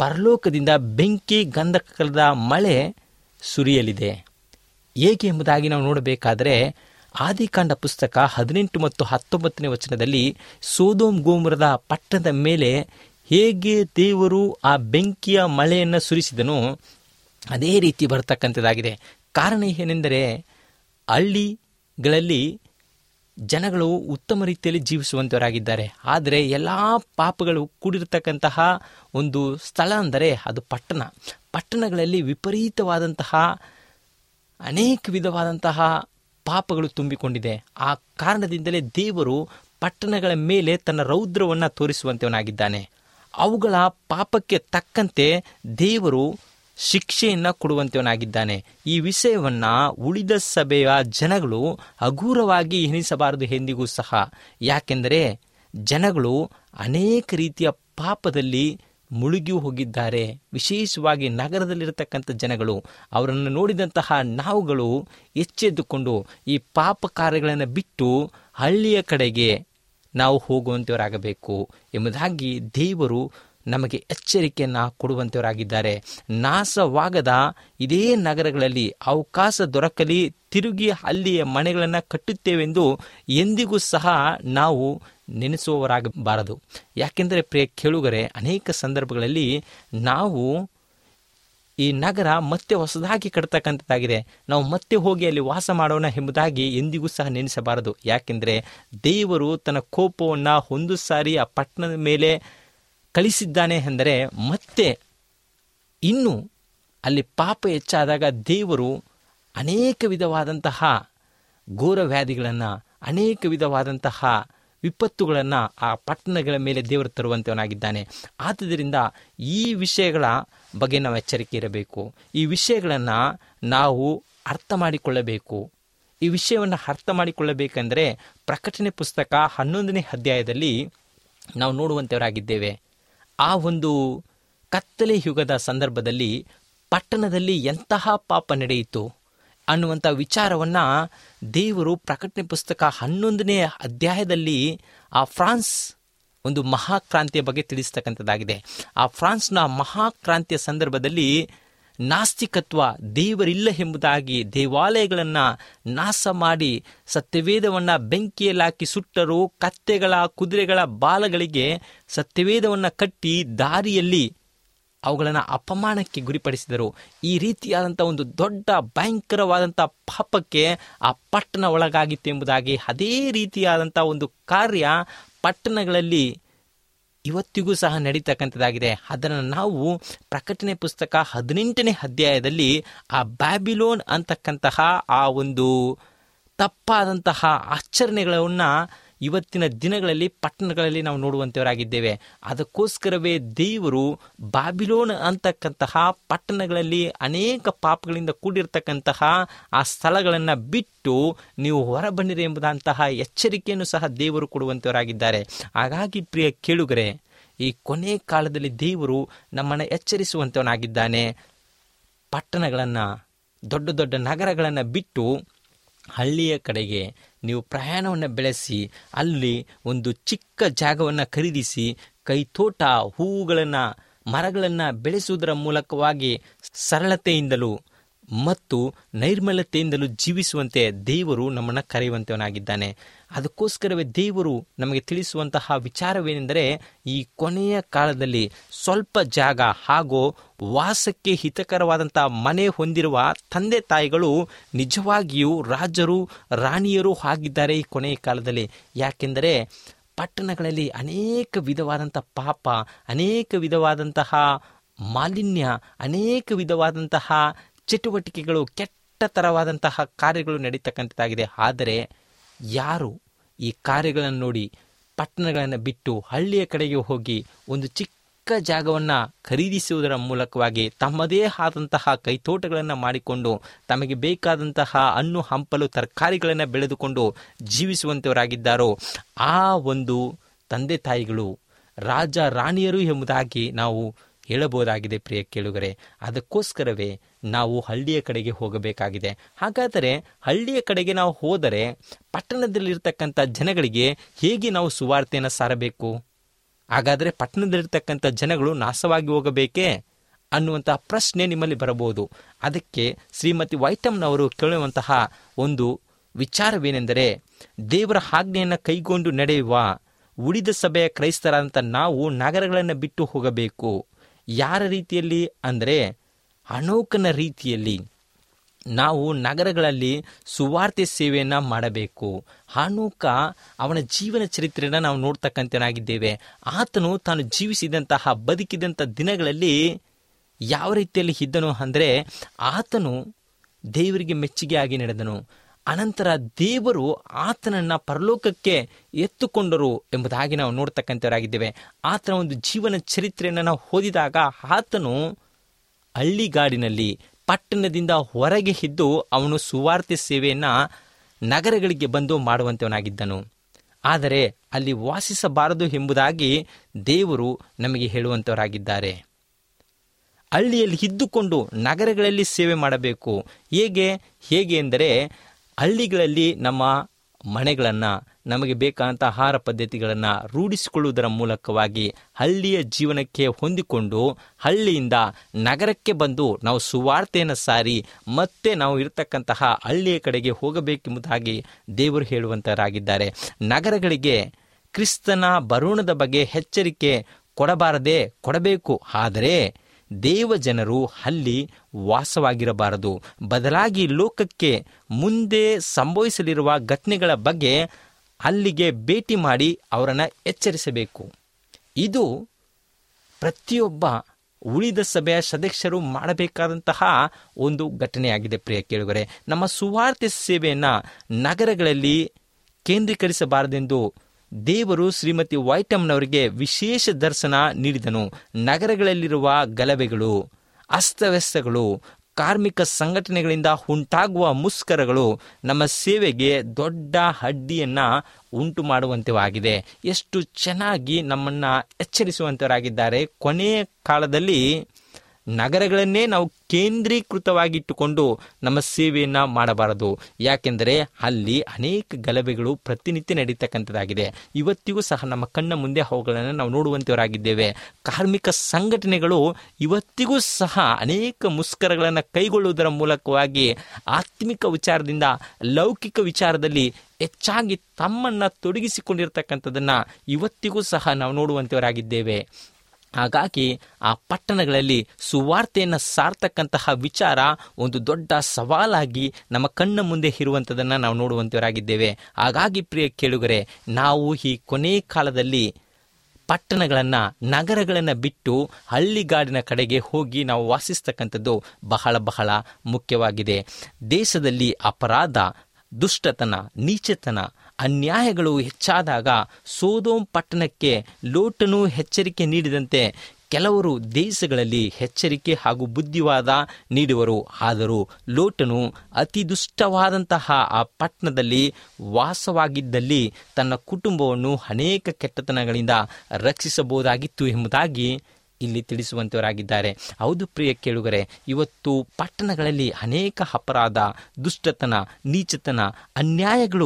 ಪರಲೋಕದಿಂದ ಬೆಂಕಿ ಗಂಧಕದ ಮಳೆ ಸುರಿಯಲಿದೆ ಹೇಗೆ ಎಂಬುದಾಗಿ ನಾವು ನೋಡಬೇಕಾದರೆ ಆದಿಕಾಂಡ ಪುಸ್ತಕ ಹದಿನೆಂಟು ಮತ್ತು ಹತ್ತೊಂಬತ್ತನೇ ವಚನದಲ್ಲಿ ಸೋದೋಮ್ ಗೋಮುರದ ಪಟ್ಟಣದ ಮೇಲೆ ಹೇಗೆ ದೇವರು ಆ ಬೆಂಕಿಯ ಮಳೆಯನ್ನು ಸುರಿಸಿದನೋ ಅದೇ ರೀತಿ ಬರತಕ್ಕಂಥದ್ದಾಗಿದೆ ಕಾರಣ ಏನೆಂದರೆ ಹಳ್ಳಿಗಳಲ್ಲಿ ಜನಗಳು ಉತ್ತಮ ರೀತಿಯಲ್ಲಿ ಜೀವಿಸುವಂತವರಾಗಿದ್ದಾರೆ ಆದರೆ ಎಲ್ಲ ಪಾಪಗಳು ಕೂಡಿರತಕ್ಕಂತಹ ಒಂದು ಸ್ಥಳ ಅಂದರೆ ಅದು ಪಟ್ಟಣ ಪಟ್ಟಣಗಳಲ್ಲಿ ವಿಪರೀತವಾದಂತಹ ಅನೇಕ ವಿಧವಾದಂತಹ ಪಾಪಗಳು ತುಂಬಿಕೊಂಡಿದೆ ಆ ಕಾರಣದಿಂದಲೇ ದೇವರು ಪಟ್ಟಣಗಳ ಮೇಲೆ ತನ್ನ ರೌದ್ರವನ್ನು ತೋರಿಸುವಂತವನಾಗಿದ್ದಾನೆ ಅವುಗಳ ಪಾಪಕ್ಕೆ ತಕ್ಕಂತೆ ದೇವರು ಶಿಕ್ಷೆಯನ್ನು ಕೊಡುವಂತವನಾಗಿದ್ದಾನೆ ಈ ವಿಷಯವನ್ನ ಉಳಿದ ಸಭೆಯ ಜನಗಳು ಹಗೂರವಾಗಿ ಎಣಿಸಬಾರದು ಎಂದಿಗೂ ಸಹ ಯಾಕೆಂದರೆ ಜನಗಳು ಅನೇಕ ರೀತಿಯ ಪಾಪದಲ್ಲಿ ಮುಳುಗಿ ಹೋಗಿದ್ದಾರೆ ವಿಶೇಷವಾಗಿ ನಗರದಲ್ಲಿರತಕ್ಕಂಥ ಜನಗಳು ಅವರನ್ನು ನೋಡಿದಂತಹ ನಾವುಗಳು ಎಚ್ಚೆದ್ದುಕೊಂಡು ಈ ಪಾಪ ಕಾರ್ಯಗಳನ್ನು ಬಿಟ್ಟು ಹಳ್ಳಿಯ ಕಡೆಗೆ ನಾವು ಹೋಗುವಂಥವರಾಗಬೇಕು ಎಂಬುದಾಗಿ ದೇವರು ನಮಗೆ ಎಚ್ಚರಿಕೆಯನ್ನು ಕೊಡುವಂಥವರಾಗಿದ್ದಾರೆ ನಾಶವಾಗದ ಇದೇ ನಗರಗಳಲ್ಲಿ ಅವಕಾಶ ದೊರಕಲಿ ತಿರುಗಿ ಅಲ್ಲಿಯ ಮನೆಗಳನ್ನು ಕಟ್ಟುತ್ತೇವೆಂದು ಎಂದಿಗೂ ಸಹ ನಾವು ನೆನೆಸುವವರಾಗಬಾರದು ಯಾಕೆಂದರೆ ಪ್ರಿಯ ಕೇಳುಗರೆ ಅನೇಕ ಸಂದರ್ಭಗಳಲ್ಲಿ ನಾವು ಈ ನಗರ ಮತ್ತೆ ಹೊಸದಾಗಿ ಕಟ್ತಕ್ಕಂಥದ್ದಾಗಿದೆ ನಾವು ಮತ್ತೆ ಹೋಗಿ ಅಲ್ಲಿ ವಾಸ ಮಾಡೋಣ ಎಂಬುದಾಗಿ ಎಂದಿಗೂ ಸಹ ನೆನೆಸಬಾರದು ಯಾಕೆಂದರೆ ದೇವರು ತನ್ನ ಕೋಪವನ್ನು ಒಂದು ಸಾರಿ ಆ ಪಟ್ಟಣದ ಮೇಲೆ ಕಳಿಸಿದ್ದಾನೆ ಎಂದರೆ ಮತ್ತೆ ಇನ್ನು ಅಲ್ಲಿ ಪಾಪ ಹೆಚ್ಚಾದಾಗ ದೇವರು ಅನೇಕ ವಿಧವಾದಂತಹ ಘೋರ ವ್ಯಾಧಿಗಳನ್ನು ಅನೇಕ ವಿಧವಾದಂತಹ ವಿಪತ್ತುಗಳನ್ನು ಆ ಪಟ್ಟಣಗಳ ಮೇಲೆ ದೇವರು ತರುವಂತವನಾಗಿದ್ದಾನೆ ಆದುದರಿಂದ ಈ ವಿಷಯಗಳ ಬಗ್ಗೆ ನಾವು ಎಚ್ಚರಿಕೆ ಇರಬೇಕು ಈ ವಿಷಯಗಳನ್ನು ನಾವು ಅರ್ಥ ಮಾಡಿಕೊಳ್ಳಬೇಕು ಈ ವಿಷಯವನ್ನು ಅರ್ಥ ಮಾಡಿಕೊಳ್ಳಬೇಕೆಂದರೆ ಪ್ರಕಟಣೆ ಪುಸ್ತಕ ಹನ್ನೊಂದನೇ ಅಧ್ಯಾಯದಲ್ಲಿ ನಾವು ನೋಡುವಂಥವರಾಗಿದ್ದೇವೆ ಆ ಒಂದು ಕತ್ತಲೆ ಯುಗದ ಸಂದರ್ಭದಲ್ಲಿ ಪಟ್ಟಣದಲ್ಲಿ ಎಂತಹ ಪಾಪ ನಡೆಯಿತು ಅನ್ನುವಂಥ ವಿಚಾರವನ್ನು ದೇವರು ಪ್ರಕಟಣೆ ಪುಸ್ತಕ ಹನ್ನೊಂದನೇ ಅಧ್ಯಾಯದಲ್ಲಿ ಆ ಫ್ರಾನ್ಸ್ ಒಂದು ಮಹಾಕ್ರಾಂತಿಯ ಬಗ್ಗೆ ತಿಳಿಸ್ತಕ್ಕಂಥದ್ದಾಗಿದೆ ಆ ಫ್ರಾನ್ಸ್ನ ಮಹಾಕ್ರಾಂತಿಯ ಸಂದರ್ಭದಲ್ಲಿ ನಾಸ್ತಿಕತ್ವ ದೇವರಿಲ್ಲ ಎಂಬುದಾಗಿ ದೇವಾಲಯಗಳನ್ನು ನಾಶ ಮಾಡಿ ಸತ್ಯವೇದವನ್ನು ಬೆಂಕಿಯಲ್ಲಿ ಹಾಕಿ ಸುಟ್ಟರು ಕತ್ತೆಗಳ ಕುದುರೆಗಳ ಬಾಲಗಳಿಗೆ ಸತ್ಯವೇದವನ್ನು ಕಟ್ಟಿ ದಾರಿಯಲ್ಲಿ ಅವುಗಳನ್ನು ಅಪಮಾನಕ್ಕೆ ಗುರಿಪಡಿಸಿದರು ಈ ರೀತಿಯಾದಂಥ ಒಂದು ದೊಡ್ಡ ಭಯಂಕರವಾದಂಥ ಪಾಪಕ್ಕೆ ಆ ಪಟ್ಟಣ ಒಳಗಾಗಿತ್ತು ಎಂಬುದಾಗಿ ಅದೇ ರೀತಿಯಾದಂಥ ಒಂದು ಕಾರ್ಯ ಪಟ್ಟಣಗಳಲ್ಲಿ ಇವತ್ತಿಗೂ ಸಹ ನಡೀತಕ್ಕಂಥದ್ದಾಗಿದೆ ಅದನ್ನು ನಾವು ಪ್ರಕಟಣೆ ಪುಸ್ತಕ ಹದಿನೆಂಟನೇ ಅಧ್ಯಾಯದಲ್ಲಿ ಆ ಬ್ಯಾಬಿಲೋನ್ ಅಂತಕ್ಕಂತಹ ಆ ಒಂದು ತಪ್ಪಾದಂತಹ ಆಚರಣೆಗಳನ್ನು ಇವತ್ತಿನ ದಿನಗಳಲ್ಲಿ ಪಟ್ಟಣಗಳಲ್ಲಿ ನಾವು ನೋಡುವಂಥವರಾಗಿದ್ದೇವೆ ಅದಕ್ಕೋಸ್ಕರವೇ ದೇವರು ಬಾಬಿಲೋನ್ ಅಂತಕ್ಕಂತಹ ಪಟ್ಟಣಗಳಲ್ಲಿ ಅನೇಕ ಪಾಪಗಳಿಂದ ಕೂಡಿರ್ತಕ್ಕಂತಹ ಆ ಸ್ಥಳಗಳನ್ನು ಬಿಟ್ಟು ನೀವು ಹೊರಬನ್ನಿರಿ ಎಂಬುದಂತಹ ಎಚ್ಚರಿಕೆಯನ್ನು ಸಹ ದೇವರು ಕೊಡುವಂಥವರಾಗಿದ್ದಾರೆ ಹಾಗಾಗಿ ಪ್ರಿಯ ಕೇಳುಗರೆ ಈ ಕೊನೆ ಕಾಲದಲ್ಲಿ ದೇವರು ನಮ್ಮನ್ನು ಎಚ್ಚರಿಸುವಂಥವನಾಗಿದ್ದಾನೆ ಪಟ್ಟಣಗಳನ್ನು ದೊಡ್ಡ ದೊಡ್ಡ ನಗರಗಳನ್ನು ಬಿಟ್ಟು ಹಳ್ಳಿಯ ಕಡೆಗೆ ನೀವು ಪ್ರಯಾಣವನ್ನು ಬೆಳೆಸಿ ಅಲ್ಲಿ ಒಂದು ಚಿಕ್ಕ ಜಾಗವನ್ನು ಖರೀದಿಸಿ ಕೈತೋಟ ಹೂವುಗಳನ್ನು ಮರಗಳನ್ನು ಬೆಳೆಸುವುದರ ಮೂಲಕವಾಗಿ ಸರಳತೆಯಿಂದಲೂ ಮತ್ತು ನೈರ್ಮಲ್ಯತೆಯಿಂದಲೂ ಜೀವಿಸುವಂತೆ ದೇವರು ನಮ್ಮನ್ನು ಕರೆಯುವಂತವನಾಗಿದ್ದಾನೆ ಅದಕ್ಕೋಸ್ಕರವೇ ದೇವರು ನಮಗೆ ತಿಳಿಸುವಂತಹ ವಿಚಾರವೇನೆಂದರೆ ಈ ಕೊನೆಯ ಕಾಲದಲ್ಲಿ ಸ್ವಲ್ಪ ಜಾಗ ಹಾಗೂ ವಾಸಕ್ಕೆ ಹಿತಕರವಾದಂಥ ಮನೆ ಹೊಂದಿರುವ ತಂದೆ ತಾಯಿಗಳು ನಿಜವಾಗಿಯೂ ರಾಜರು ರಾಣಿಯರು ಆಗಿದ್ದಾರೆ ಈ ಕೊನೆಯ ಕಾಲದಲ್ಲಿ ಯಾಕೆಂದರೆ ಪಟ್ಟಣಗಳಲ್ಲಿ ಅನೇಕ ವಿಧವಾದಂಥ ಪಾಪ ಅನೇಕ ವಿಧವಾದಂತಹ ಮಾಲಿನ್ಯ ಅನೇಕ ವಿಧವಾದಂತಹ ಚಟುವಟಿಕೆಗಳು ಕೆಟ್ಟ ತರವಾದಂತಹ ಕಾರ್ಯಗಳು ನಡೀತಕ್ಕಂಥದ್ದಾಗಿದೆ ಆದರೆ ಯಾರು ಈ ಕಾರ್ಯಗಳನ್ನು ನೋಡಿ ಪಟ್ಟಣಗಳನ್ನು ಬಿಟ್ಟು ಹಳ್ಳಿಯ ಕಡೆಗೆ ಹೋಗಿ ಒಂದು ಚಿಕ್ಕ ಜಾಗವನ್ನು ಖರೀದಿಸುವುದರ ಮೂಲಕವಾಗಿ ತಮ್ಮದೇ ಆದಂತಹ ಕೈತೋಟಗಳನ್ನು ಮಾಡಿಕೊಂಡು ತಮಗೆ ಬೇಕಾದಂತಹ ಹಣ್ಣು ಹಂಪಲು ತರಕಾರಿಗಳನ್ನು ಬೆಳೆದುಕೊಂಡು ಜೀವಿಸುವಂಥವರಾಗಿದ್ದಾರೋ ಆ ಒಂದು ತಂದೆ ತಾಯಿಗಳು ರಾಜ ರಾಣಿಯರು ಎಂಬುದಾಗಿ ನಾವು ಹೇಳಬಹುದಾಗಿದೆ ಪ್ರಿಯ ಕೇಳುಗರೆ ಅದಕ್ಕೋಸ್ಕರವೇ ನಾವು ಹಳ್ಳಿಯ ಕಡೆಗೆ ಹೋಗಬೇಕಾಗಿದೆ ಹಾಗಾದರೆ ಹಳ್ಳಿಯ ಕಡೆಗೆ ನಾವು ಹೋದರೆ ಪಟ್ಟಣದಲ್ಲಿರ್ತಕ್ಕಂಥ ಜನಗಳಿಗೆ ಹೇಗೆ ನಾವು ಸುವಾರ್ತೆಯನ್ನು ಸಾರಬೇಕು ಹಾಗಾದರೆ ಪಟ್ಟಣದಲ್ಲಿರ್ತಕ್ಕಂಥ ಜನಗಳು ನಾಶವಾಗಿ ಹೋಗಬೇಕೇ ಅನ್ನುವಂತಹ ಪ್ರಶ್ನೆ ನಿಮ್ಮಲ್ಲಿ ಬರಬಹುದು ಅದಕ್ಕೆ ಶ್ರೀಮತಿ ವೈಟಮ್ನವರು ಕೇಳುವಂತಹ ಒಂದು ವಿಚಾರವೇನೆಂದರೆ ದೇವರ ಆಜ್ಞೆಯನ್ನು ಕೈಗೊಂಡು ನಡೆಯುವ ಉಳಿದ ಸಭೆಯ ಕ್ರೈಸ್ತರಾದಂಥ ನಾವು ನಗರಗಳನ್ನು ಬಿಟ್ಟು ಹೋಗಬೇಕು ಯಾರ ರೀತಿಯಲ್ಲಿ ಅಂದರೆ ಅನೋಕನ ರೀತಿಯಲ್ಲಿ ನಾವು ನಗರಗಳಲ್ಲಿ ಸುವಾರ್ತೆ ಸೇವೆಯನ್ನು ಮಾಡಬೇಕು ಹಾನೂಕ ಅವನ ಜೀವನ ಚರಿತ್ರೆಯನ್ನು ನಾವು ನೋಡ್ತಕ್ಕಂತನಾಗಿದ್ದೇವೆ ಆತನು ತಾನು ಜೀವಿಸಿದಂತಹ ಬದುಕಿದಂಥ ದಿನಗಳಲ್ಲಿ ಯಾವ ರೀತಿಯಲ್ಲಿ ಇದ್ದನು ಅಂದರೆ ಆತನು ದೇವರಿಗೆ ಮೆಚ್ಚುಗೆಯಾಗಿ ನಡೆದನು ಅನಂತರ ದೇವರು ಆತನನ್ನ ಪರಲೋಕಕ್ಕೆ ಎತ್ತುಕೊಂಡರು ಎಂಬುದಾಗಿ ನಾವು ನೋಡ್ತಕ್ಕಂಥವರಾಗಿದ್ದೇವೆ ಆತನ ಒಂದು ಜೀವನ ಚರಿತ್ರೆಯನ್ನು ನಾವು ಓದಿದಾಗ ಆತನು ಹಳ್ಳಿಗಾಡಿನಲ್ಲಿ ಪಟ್ಟಣದಿಂದ ಹೊರಗೆ ಇದ್ದು ಅವನು ಸುವಾರ್ತೆ ಸೇವೆಯನ್ನ ನಗರಗಳಿಗೆ ಬಂದು ಮಾಡುವಂತವನಾಗಿದ್ದನು ಆದರೆ ಅಲ್ಲಿ ವಾಸಿಸಬಾರದು ಎಂಬುದಾಗಿ ದೇವರು ನಮಗೆ ಹೇಳುವಂತವರಾಗಿದ್ದಾರೆ ಹಳ್ಳಿಯಲ್ಲಿ ಇದ್ದುಕೊಂಡು ನಗರಗಳಲ್ಲಿ ಸೇವೆ ಮಾಡಬೇಕು ಹೇಗೆ ಹೇಗೆ ಎಂದರೆ ಹಳ್ಳಿಗಳಲ್ಲಿ ನಮ್ಮ ಮನೆಗಳನ್ನು ನಮಗೆ ಬೇಕಾದಂಥ ಆಹಾರ ಪದ್ಧತಿಗಳನ್ನು ರೂಢಿಸಿಕೊಳ್ಳುವುದರ ಮೂಲಕವಾಗಿ ಹಳ್ಳಿಯ ಜೀವನಕ್ಕೆ ಹೊಂದಿಕೊಂಡು ಹಳ್ಳಿಯಿಂದ ನಗರಕ್ಕೆ ಬಂದು ನಾವು ಸುವಾರ್ತೆಯನ್ನು ಸಾರಿ ಮತ್ತೆ ನಾವು ಇರತಕ್ಕಂತಹ ಹಳ್ಳಿಯ ಕಡೆಗೆ ಹೋಗಬೇಕೆಂಬುದಾಗಿ ದೇವರು ಹೇಳುವಂತರಾಗಿದ್ದಾರೆ ನಗರಗಳಿಗೆ ಕ್ರಿಸ್ತನ ಬರೋಣದ ಬಗ್ಗೆ ಎಚ್ಚರಿಕೆ ಕೊಡಬಾರದೆ ಕೊಡಬೇಕು ಆದರೆ ದೇವ ಜನರು ಅಲ್ಲಿ ವಾಸವಾಗಿರಬಾರದು ಬದಲಾಗಿ ಲೋಕಕ್ಕೆ ಮುಂದೆ ಸಂಭವಿಸಲಿರುವ ಘಟನೆಗಳ ಬಗ್ಗೆ ಅಲ್ಲಿಗೆ ಭೇಟಿ ಮಾಡಿ ಅವರನ್ನು ಎಚ್ಚರಿಸಬೇಕು ಇದು ಪ್ರತಿಯೊಬ್ಬ ಉಳಿದ ಸಭೆಯ ಸದಸ್ಯರು ಮಾಡಬೇಕಾದಂತಹ ಒಂದು ಘಟನೆಯಾಗಿದೆ ಪ್ರಿಯ ಕೇಳುಗರೆ ನಮ್ಮ ಸುವಾರ್ತೆ ಸೇವೆಯನ್ನು ನಗರಗಳಲ್ಲಿ ಕೇಂದ್ರೀಕರಿಸಬಾರದೆಂದು ದೇವರು ಶ್ರೀಮತಿ ವೈಟಮ್ನವರಿಗೆ ವಿಶೇಷ ದರ್ಶನ ನೀಡಿದನು ನಗರಗಳಲ್ಲಿರುವ ಗಲಭೆಗಳು ಅಸ್ತವ್ಯಸ್ತಗಳು ಕಾರ್ಮಿಕ ಸಂಘಟನೆಗಳಿಂದ ಉಂಟಾಗುವ ಮುಸ್ಕರಗಳು ನಮ್ಮ ಸೇವೆಗೆ ದೊಡ್ಡ ಅಡ್ಡಿಯನ್ನ ಉಂಟು ಮಾಡುವಂತೆವಾಗಿದೆ ಎಷ್ಟು ಚೆನ್ನಾಗಿ ನಮ್ಮನ್ನ ಎಚ್ಚರಿಸುವಂತವರಾಗಿದ್ದಾರೆ ಕೊನೆಯ ಕಾಲದಲ್ಲಿ ನಗರಗಳನ್ನೇ ನಾವು ಕೇಂದ್ರೀಕೃತವಾಗಿಟ್ಟುಕೊಂಡು ನಮ್ಮ ಸೇವೆಯನ್ನ ಮಾಡಬಾರದು ಯಾಕೆಂದರೆ ಅಲ್ಲಿ ಅನೇಕ ಗಲಭೆಗಳು ಪ್ರತಿನಿತ್ಯ ನಡೀತಕ್ಕಂಥದ್ದಾಗಿದೆ ಇವತ್ತಿಗೂ ಸಹ ನಮ್ಮ ಕಣ್ಣ ಮುಂದೆ ಅವುಗಳನ್ನು ನಾವು ನೋಡುವಂತವರಾಗಿದ್ದೇವೆ ಕಾರ್ಮಿಕ ಸಂಘಟನೆಗಳು ಇವತ್ತಿಗೂ ಸಹ ಅನೇಕ ಮುಸ್ಕರಗಳನ್ನು ಕೈಗೊಳ್ಳುವುದರ ಮೂಲಕವಾಗಿ ಆತ್ಮಿಕ ವಿಚಾರದಿಂದ ಲೌಕಿಕ ವಿಚಾರದಲ್ಲಿ ಹೆಚ್ಚಾಗಿ ತಮ್ಮನ್ನು ತೊಡಗಿಸಿಕೊಂಡಿರ್ತಕ್ಕಂಥದ್ದನ್ನು ಇವತ್ತಿಗೂ ಸಹ ನಾವು ನೋಡುವಂತವರಾಗಿದ್ದೇವೆ ಹಾಗಾಗಿ ಆ ಪಟ್ಟಣಗಳಲ್ಲಿ ಸುವಾರ್ತೆಯನ್ನು ಸಾರ್ತಕ್ಕಂತಹ ವಿಚಾರ ಒಂದು ದೊಡ್ಡ ಸವಾಲಾಗಿ ನಮ್ಮ ಕಣ್ಣ ಮುಂದೆ ಇರುವಂಥದ್ದನ್ನು ನಾವು ನೋಡುವಂತವರಾಗಿದ್ದೇವೆ ಹಾಗಾಗಿ ಪ್ರಿಯ ಕೇಳುಗರೆ ನಾವು ಈ ಕೊನೆ ಕಾಲದಲ್ಲಿ ಪಟ್ಟಣಗಳನ್ನು ನಗರಗಳನ್ನು ಬಿಟ್ಟು ಹಳ್ಳಿಗಾಡಿನ ಕಡೆಗೆ ಹೋಗಿ ನಾವು ವಾಸಿಸ್ತಕ್ಕಂಥದ್ದು ಬಹಳ ಬಹಳ ಮುಖ್ಯವಾಗಿದೆ ದೇಶದಲ್ಲಿ ಅಪರಾಧ ದುಷ್ಟತನ ನೀಚತನ ಅನ್ಯಾಯಗಳು ಹೆಚ್ಚಾದಾಗ ಸೋದೋಮ್ ಪಟ್ಟಣಕ್ಕೆ ಲೋಟನು ಎಚ್ಚರಿಕೆ ನೀಡಿದಂತೆ ಕೆಲವರು ದೇಶಗಳಲ್ಲಿ ಎಚ್ಚರಿಕೆ ಹಾಗೂ ಬುದ್ಧಿವಾದ ನೀಡುವರು ಆದರೂ ಲೋಟನು ಅತಿ ದುಷ್ಟವಾದಂತಹ ಆ ಪಟ್ಟಣದಲ್ಲಿ ವಾಸವಾಗಿದ್ದಲ್ಲಿ ತನ್ನ ಕುಟುಂಬವನ್ನು ಅನೇಕ ಕೆಟ್ಟತನಗಳಿಂದ ರಕ್ಷಿಸಬಹುದಾಗಿತ್ತು ಎಂಬುದಾಗಿ ಇಲ್ಲಿ ತಿಳಿಸುವಂತವರಾಗಿದ್ದಾರೆ ಹೌದು ಪ್ರಿಯ ಕೇಳುಗರೆ ಇವತ್ತು ಪಟ್ಟಣಗಳಲ್ಲಿ ಅನೇಕ ಅಪರಾಧ ದುಷ್ಟತನ ನೀಚತನ ಅನ್ಯಾಯಗಳು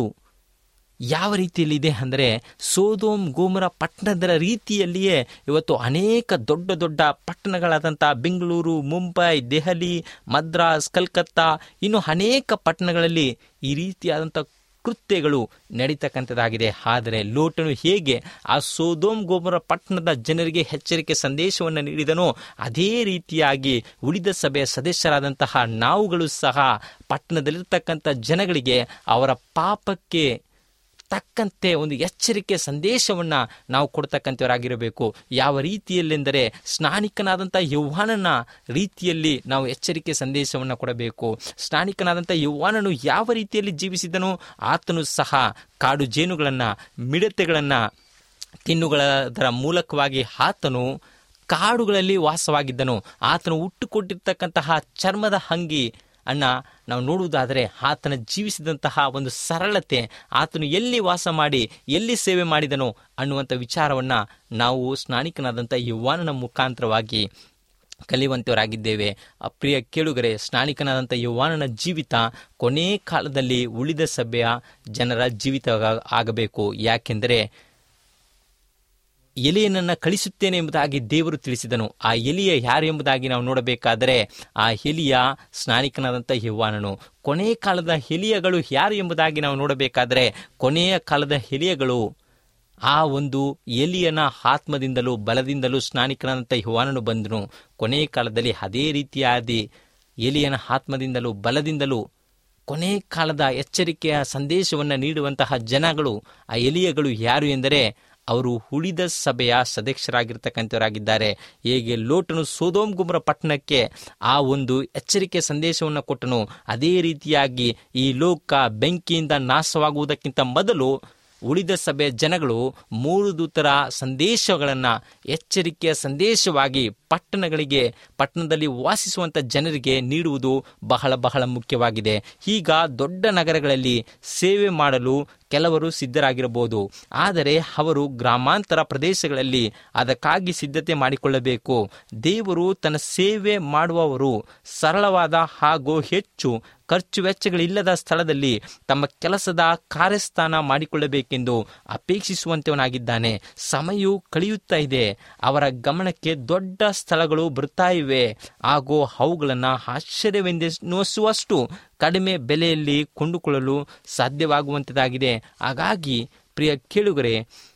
ಯಾವ ರೀತಿಯಲ್ಲಿ ಇದೆ ಅಂದರೆ ಸೋದೋಮ್ ಗೋಮರ ಪಟ್ಟಣದ ರೀತಿಯಲ್ಲಿಯೇ ಇವತ್ತು ಅನೇಕ ದೊಡ್ಡ ದೊಡ್ಡ ಪಟ್ಟಣಗಳಾದಂಥ ಬೆಂಗಳೂರು ಮುಂಬೈ ದೆಹಲಿ ಮದ್ರಾಸ್ ಕಲ್ಕತ್ತಾ ಇನ್ನು ಅನೇಕ ಪಟ್ಟಣಗಳಲ್ಲಿ ಈ ರೀತಿಯಾದಂಥ ಕೃತ್ಯಗಳು ನಡೀತಕ್ಕಂಥದ್ದಾಗಿದೆ ಆದರೆ ಲೋಟನು ಹೇಗೆ ಆ ಸೋದೋಮ್ ಗೋಮರ ಪಟ್ಟಣದ ಜನರಿಗೆ ಎಚ್ಚರಿಕೆ ಸಂದೇಶವನ್ನು ನೀಡಿದನೋ ಅದೇ ರೀತಿಯಾಗಿ ಉಳಿದ ಸಭೆಯ ಸದಸ್ಯರಾದಂತಹ ನಾವುಗಳು ಸಹ ಪಟ್ಟಣದಲ್ಲಿರ್ತಕ್ಕಂಥ ಜನಗಳಿಗೆ ಅವರ ಪಾಪಕ್ಕೆ ತಕ್ಕಂತೆ ಒಂದು ಎಚ್ಚರಿಕೆ ಸಂದೇಶವನ್ನ ನಾವು ಕೊಡ್ತಕ್ಕಂಥವರಾಗಿರಬೇಕು ಯಾವ ರೀತಿಯಲ್ಲೆಂದರೆ ಸ್ನಾನಿಕನಾದಂಥ ಯೌವಾನನ ರೀತಿಯಲ್ಲಿ ನಾವು ಎಚ್ಚರಿಕೆ ಸಂದೇಶವನ್ನು ಕೊಡಬೇಕು ಸ್ನಾನಿಕನಾದಂಥ ಯೌವಾನನು ಯಾವ ರೀತಿಯಲ್ಲಿ ಜೀವಿಸಿದನೋ ಆತನು ಸಹ ಕಾಡು ಜೇನುಗಳನ್ನು ಮಿಡತೆಗಳನ್ನು ತಿನ್ನುಗಳದರ ಮೂಲಕವಾಗಿ ಆತನು ಕಾಡುಗಳಲ್ಲಿ ವಾಸವಾಗಿದ್ದನು ಆತನು ಹುಟ್ಟುಕೊಟ್ಟಿರ್ತಕ್ಕಂತಹ ಚರ್ಮದ ಅಂಗಿ ಅನ್ನ ನಾವು ನೋಡುವುದಾದರೆ ಆತನ ಜೀವಿಸಿದಂತಹ ಒಂದು ಸರಳತೆ ಆತನು ಎಲ್ಲಿ ವಾಸ ಮಾಡಿ ಎಲ್ಲಿ ಸೇವೆ ಮಾಡಿದನೋ ಅನ್ನುವಂಥ ವಿಚಾರವನ್ನು ನಾವು ಸ್ನಾನಿಕನಾದಂಥ ಯುವಾನನ ಮುಖಾಂತರವಾಗಿ ಕಲಿಯುವಂತವರಾಗಿದ್ದೇವೆ ಪ್ರಿಯ ಕೇಳುಗರೆ ಸ್ನಾನಿಕನಾದಂಥ ಯುವಾನನ ಜೀವಿತ ಕೊನೆ ಕಾಲದಲ್ಲಿ ಉಳಿದ ಸಭೆಯ ಜನರ ಜೀವಿತ ಆಗಬೇಕು ಯಾಕೆಂದರೆ ಎಲಿಯನನ್ನ ಕಳಿಸುತ್ತೇನೆ ಎಂಬುದಾಗಿ ದೇವರು ತಿಳಿಸಿದನು ಆ ಎಲಿಯ ಯಾರು ಎಂಬುದಾಗಿ ನಾವು ನೋಡಬೇಕಾದರೆ ಆ ಎಲಿಯ ಸ್ನಾನಿಕನಾದಂಥ ಯವ್ವಾನನು ಕೊನೆಯ ಕಾಲದ ಎಲಿಯಗಳು ಯಾರು ಎಂಬುದಾಗಿ ನಾವು ನೋಡಬೇಕಾದರೆ ಕೊನೆಯ ಕಾಲದ ಎಲಿಯಗಳು ಆ ಒಂದು ಎಲಿಯನ ಆತ್ಮದಿಂದಲೂ ಬಲದಿಂದಲೂ ಸ್ನಾನಿಕನಾದಂಥ ಯವ್ವಾನನು ಬಂದನು ಕೊನೆಯ ಕಾಲದಲ್ಲಿ ಅದೇ ರೀತಿಯಾದಿ ಎಲಿಯನ ಆತ್ಮದಿಂದಲೂ ಬಲದಿಂದಲೂ ಕೊನೆ ಕಾಲದ ಎಚ್ಚರಿಕೆಯ ಸಂದೇಶವನ್ನು ನೀಡುವಂತಹ ಜನಗಳು ಆ ಎಲಿಯಗಳು ಯಾರು ಎಂದರೆ ಅವರು ಉಳಿದ ಸಭೆಯ ಸದಸ್ಯರಾಗಿರ್ತಕ್ಕಂಥವರಾಗಿದ್ದಾರೆ ಹೇಗೆ ಲೋಟನು ಸೋದೋಮ್ ಗುಮ್ರ ಪಟ್ಟಣಕ್ಕೆ ಆ ಒಂದು ಎಚ್ಚರಿಕೆ ಸಂದೇಶವನ್ನು ಕೊಟ್ಟನು ಅದೇ ರೀತಿಯಾಗಿ ಈ ಲೋಕ ಬೆಂಕಿಯಿಂದ ನಾಶವಾಗುವುದಕ್ಕಿಂತ ಮೊದಲು ಉಳಿದ ಸಭೆಯ ಜನಗಳು ಮೂರು ದೂತರ ಸಂದೇಶಗಳನ್ನು ಎಚ್ಚರಿಕೆಯ ಸಂದೇಶವಾಗಿ ಪಟ್ಟಣಗಳಿಗೆ ಪಟ್ಟಣದಲ್ಲಿ ವಾಸಿಸುವಂಥ ಜನರಿಗೆ ನೀಡುವುದು ಬಹಳ ಬಹಳ ಮುಖ್ಯವಾಗಿದೆ ಈಗ ದೊಡ್ಡ ನಗರಗಳಲ್ಲಿ ಸೇವೆ ಮಾಡಲು ಕೆಲವರು ಸಿದ್ಧರಾಗಿರಬಹುದು ಆದರೆ ಅವರು ಗ್ರಾಮಾಂತರ ಪ್ರದೇಶಗಳಲ್ಲಿ ಅದಕ್ಕಾಗಿ ಸಿದ್ಧತೆ ಮಾಡಿಕೊಳ್ಳಬೇಕು ದೇವರು ತನ್ನ ಸೇವೆ ಮಾಡುವವರು ಸರಳವಾದ ಹಾಗೂ ಹೆಚ್ಚು ಖರ್ಚು ವೆಚ್ಚಗಳಿಲ್ಲದ ಸ್ಥಳದಲ್ಲಿ ತಮ್ಮ ಕೆಲಸದ ಕಾರ್ಯಸ್ಥಾನ ಮಾಡಿಕೊಳ್ಳಬೇಕೆಂದು ಅಪೇಕ್ಷಿಸುವಂತವನಾಗಿದ್ದಾನೆ ಸಮಯವು ಕಳೆಯುತ್ತಾ ಇದೆ ಅವರ ಗಮನಕ್ಕೆ ದೊಡ್ಡ ಸ್ಥಳಗಳು ಬರುತ್ತಾ ಇವೆ ಹಾಗೂ ಅವುಗಳನ್ನು ಆಶ್ಚರ್ಯವೆಂದೆನ್ನಿಸುವಷ್ಟು ಕಡಿಮೆ ಬೆಲೆಯಲ್ಲಿ ಕೊಂಡುಕೊಳ್ಳಲು ಸಾಧ್ಯವಾಗುವಂಥದ್ದಾಗಿದೆ ಹಾಗಾಗಿ ಪ್ರಿಯ ಕೇಳುಗರೆ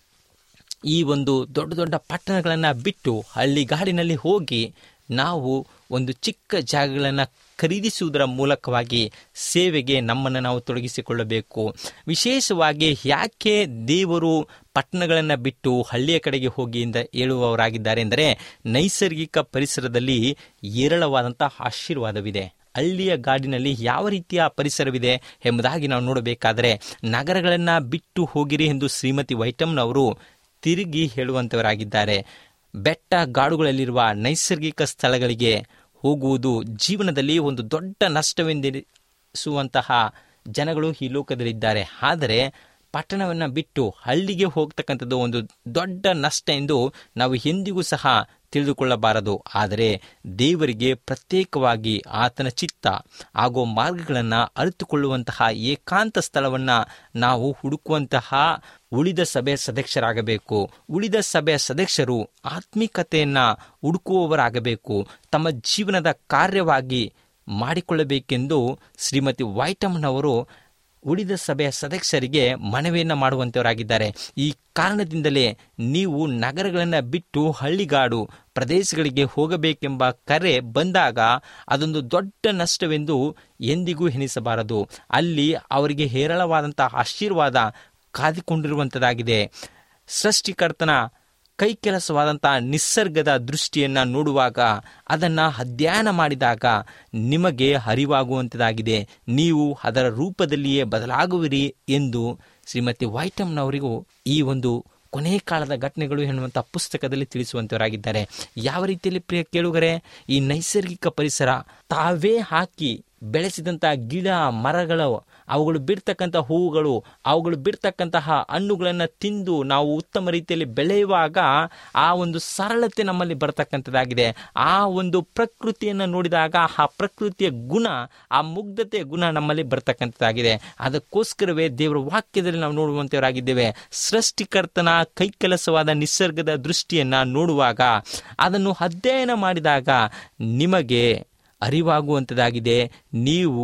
ಈ ಒಂದು ದೊಡ್ಡ ದೊಡ್ಡ ಪಟ್ಟಣಗಳನ್ನು ಬಿಟ್ಟು ಹಳ್ಳಿಗಾಡಿನಲ್ಲಿ ಹೋಗಿ ನಾವು ಒಂದು ಚಿಕ್ಕ ಜಾಗಗಳನ್ನು ಖರೀದಿಸುವುದರ ಮೂಲಕವಾಗಿ ಸೇವೆಗೆ ನಮ್ಮನ್ನು ನಾವು ತೊಡಗಿಸಿಕೊಳ್ಳಬೇಕು ವಿಶೇಷವಾಗಿ ಯಾಕೆ ದೇವರು ಪಟ್ಟಣಗಳನ್ನು ಬಿಟ್ಟು ಹಳ್ಳಿಯ ಕಡೆಗೆ ಹೋಗಿ ಅಂತ ಹೇಳುವವರಾಗಿದ್ದಾರೆ ಎಂದರೆ ನೈಸರ್ಗಿಕ ಪರಿಸರದಲ್ಲಿ ಏರಳವಾದಂಥ ಆಶೀರ್ವಾದವಿದೆ ಹಳ್ಳಿಯ ಗಾಡಿನಲ್ಲಿ ಯಾವ ರೀತಿಯ ಪರಿಸರವಿದೆ ಎಂಬುದಾಗಿ ನಾವು ನೋಡಬೇಕಾದರೆ ನಗರಗಳನ್ನು ಬಿಟ್ಟು ಹೋಗಿರಿ ಎಂದು ಶ್ರೀಮತಿ ವೈಟಮ್ನವರು ತಿರುಗಿ ಹೇಳುವಂಥವರಾಗಿದ್ದಾರೆ ಬೆಟ್ಟ ಗಾಡುಗಳಲ್ಲಿರುವ ನೈಸರ್ಗಿಕ ಸ್ಥಳಗಳಿಗೆ ಹೋಗುವುದು ಜೀವನದಲ್ಲಿ ಒಂದು ದೊಡ್ಡ ನಷ್ಟವೆಂದೆನಿಸುವಂತಹ ಜನಗಳು ಈ ಲೋಕದಲ್ಲಿದ್ದಾರೆ ಆದರೆ ಪಟ್ಟಣವನ್ನು ಬಿಟ್ಟು ಹಳ್ಳಿಗೆ ಹೋಗ್ತಕ್ಕಂಥದ್ದು ಒಂದು ದೊಡ್ಡ ನಷ್ಟ ಎಂದು ನಾವು ಎಂದಿಗೂ ಸಹ ತಿಳಿದುಕೊಳ್ಳಬಾರದು ಆದರೆ ದೇವರಿಗೆ ಪ್ರತ್ಯೇಕವಾಗಿ ಆತನ ಚಿತ್ತ ಹಾಗೂ ಮಾರ್ಗಗಳನ್ನು ಅರಿತುಕೊಳ್ಳುವಂತಹ ಏಕಾಂತ ಸ್ಥಳವನ್ನು ನಾವು ಹುಡುಕುವಂತಹ ಉಳಿದ ಸಭೆಯ ಸದಸ್ಯರಾಗಬೇಕು ಉಳಿದ ಸಭೆಯ ಸದಸ್ಯರು ಆತ್ಮಿಕತೆಯನ್ನು ಹುಡುಕುವವರಾಗಬೇಕು ತಮ್ಮ ಜೀವನದ ಕಾರ್ಯವಾಗಿ ಮಾಡಿಕೊಳ್ಳಬೇಕೆಂದು ಶ್ರೀಮತಿ ವೈಟಮ್ನವರು ಉಳಿದ ಸಭೆಯ ಸದಸ್ಯರಿಗೆ ಮನವಿಯನ್ನು ಮಾಡುವಂಥವರಾಗಿದ್ದಾರೆ ಈ ಕಾರಣದಿಂದಲೇ ನೀವು ನಗರಗಳನ್ನು ಬಿಟ್ಟು ಹಳ್ಳಿಗಾಡು ಪ್ರದೇಶಗಳಿಗೆ ಹೋಗಬೇಕೆಂಬ ಕರೆ ಬಂದಾಗ ಅದೊಂದು ದೊಡ್ಡ ನಷ್ಟವೆಂದು ಎಂದಿಗೂ ಎನಿಸಬಾರದು ಅಲ್ಲಿ ಅವರಿಗೆ ಹೇರಳವಾದಂಥ ಆಶೀರ್ವಾದ ಕಾದಿಕೊಂಡಿರುವಂಥದ್ದಾಗಿದೆ ಸೃಷ್ಟಿಕರ್ತನ ಕೈ ಕೆಲಸವಾದಂಥ ನಿಸರ್ಗದ ದೃಷ್ಟಿಯನ್ನು ನೋಡುವಾಗ ಅದನ್ನು ಅಧ್ಯಯನ ಮಾಡಿದಾಗ ನಿಮಗೆ ಅರಿವಾಗುವಂಥದ್ದಾಗಿದೆ ನೀವು ಅದರ ರೂಪದಲ್ಲಿಯೇ ಬದಲಾಗುವಿರಿ ಎಂದು ಶ್ರೀಮತಿ ವೈಟಮ್ನವರಿಗೂ ಈ ಒಂದು ಕೊನೆ ಕಾಲದ ಘಟನೆಗಳು ಎನ್ನುವಂಥ ಪುಸ್ತಕದಲ್ಲಿ ತಿಳಿಸುವಂತವರಾಗಿದ್ದಾರೆ ಯಾವ ರೀತಿಯಲ್ಲಿ ಪ್ರಿಯ ಕೇಳುಗರೆ ಈ ನೈಸರ್ಗಿಕ ಪರಿಸರ ತಾವೇ ಹಾಕಿ ಬೆಳೆಸಿದಂಥ ಗಿಡ ಮರಗಳು ಅವುಗಳು ಬಿಡ್ತಕ್ಕಂಥ ಹೂವುಗಳು ಅವುಗಳು ಬಿಡ್ತಕ್ಕಂತಹ ಹಣ್ಣುಗಳನ್ನು ತಿಂದು ನಾವು ಉತ್ತಮ ರೀತಿಯಲ್ಲಿ ಬೆಳೆಯುವಾಗ ಆ ಒಂದು ಸರಳತೆ ನಮ್ಮಲ್ಲಿ ಬರತಕ್ಕಂಥದ್ದಾಗಿದೆ ಆ ಒಂದು ಪ್ರಕೃತಿಯನ್ನು ನೋಡಿದಾಗ ಆ ಪ್ರಕೃತಿಯ ಗುಣ ಆ ಮುಗ್ಧತೆಯ ಗುಣ ನಮ್ಮಲ್ಲಿ ಬರ್ತಕ್ಕಂಥದ್ದಾಗಿದೆ ಅದಕ್ಕೋಸ್ಕರವೇ ದೇವರ ವಾಕ್ಯದಲ್ಲಿ ನಾವು ನೋಡುವಂತವರಾಗಿದ್ದೇವೆ ಸೃಷ್ಟಿಕರ್ತನ ಕೈಕೆಲಸವಾದ ನಿಸರ್ಗದ ದೃಷ್ಟಿಯನ್ನು ನೋಡುವಾಗ ಅದನ್ನು ಅಧ್ಯಯನ ಮಾಡಿದಾಗ ನಿಮಗೆ ಅರಿವಾಗುವಂಥದ್ದಾಗಿದೆ ನೀವು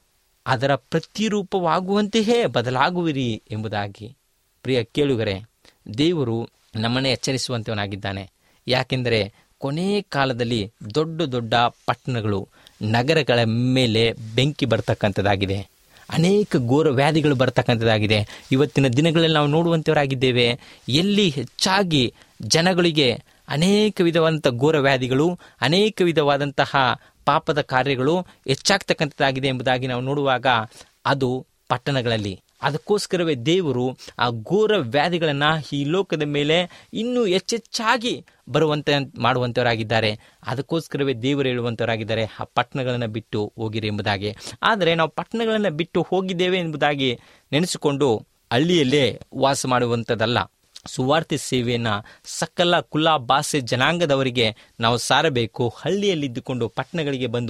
ಅದರ ಪ್ರತಿರೂಪವಾಗುವಂತೆಯೇ ಬದಲಾಗುವಿರಿ ಎಂಬುದಾಗಿ ಪ್ರಿಯ ಕೇಳುಗರೆ ದೇವರು ನಮ್ಮನ್ನೇ ಎಚ್ಚರಿಸುವಂತವನಾಗಿದ್ದಾನೆ ಯಾಕೆಂದರೆ ಕೊನೆಯ ಕಾಲದಲ್ಲಿ ದೊಡ್ಡ ದೊಡ್ಡ ಪಟ್ಟಣಗಳು ನಗರಗಳ ಮೇಲೆ ಬೆಂಕಿ ಬರ್ತಕ್ಕಂಥದ್ದಾಗಿದೆ ಅನೇಕ ಘೋರ ವ್ಯಾಧಿಗಳು ಬರ್ತಕ್ಕಂಥದ್ದಾಗಿದೆ ಇವತ್ತಿನ ದಿನಗಳಲ್ಲಿ ನಾವು ನೋಡುವಂಥವರಾಗಿದ್ದೇವೆ ಎಲ್ಲಿ ಹೆಚ್ಚಾಗಿ ಜನಗಳಿಗೆ ಅನೇಕ ವಿಧವಾದಂಥ ಘೋರ ವ್ಯಾಧಿಗಳು ಅನೇಕ ವಿಧವಾದಂತಹ ಪಾಪದ ಕಾರ್ಯಗಳು ಹೆಚ್ಚಾಗ್ತಕ್ಕಂಥದ್ದಾಗಿದೆ ಎಂಬುದಾಗಿ ನಾವು ನೋಡುವಾಗ ಅದು ಪಟ್ಟಣಗಳಲ್ಲಿ ಅದಕ್ಕೋಸ್ಕರವೇ ದೇವರು ಆ ಘೋರ ವ್ಯಾಧಿಗಳನ್ನು ಈ ಲೋಕದ ಮೇಲೆ ಇನ್ನೂ ಹೆಚ್ಚೆಚ್ಚಾಗಿ ಬರುವಂತೆ ಮಾಡುವಂಥವರಾಗಿದ್ದಾರೆ ಅದಕ್ಕೋಸ್ಕರವೇ ದೇವರು ಹೇಳುವಂಥವರಾಗಿದ್ದಾರೆ ಆ ಪಟ್ಟಣಗಳನ್ನು ಬಿಟ್ಟು ಹೋಗಿರಿ ಎಂಬುದಾಗಿ ಆದರೆ ನಾವು ಪಟ್ಟಣಗಳನ್ನು ಬಿಟ್ಟು ಹೋಗಿದ್ದೇವೆ ಎಂಬುದಾಗಿ ನೆನೆಸಿಕೊಂಡು ಹಳ್ಳಿಯಲ್ಲೇ ವಾಸ ಮಾಡುವಂಥದ್ದಲ್ಲ ಸುವಾರ್ತೆ ಸೇವೆಯನ್ನು ಸಕಲ ಕುಲ ಭಾಷೆ ಜನಾಂಗದವರಿಗೆ ನಾವು ಸಾರಬೇಕು ಹಳ್ಳಿಯಲ್ಲಿದ್ದುಕೊಂಡು ಪಟ್ಟಣಗಳಿಗೆ ಬಂದು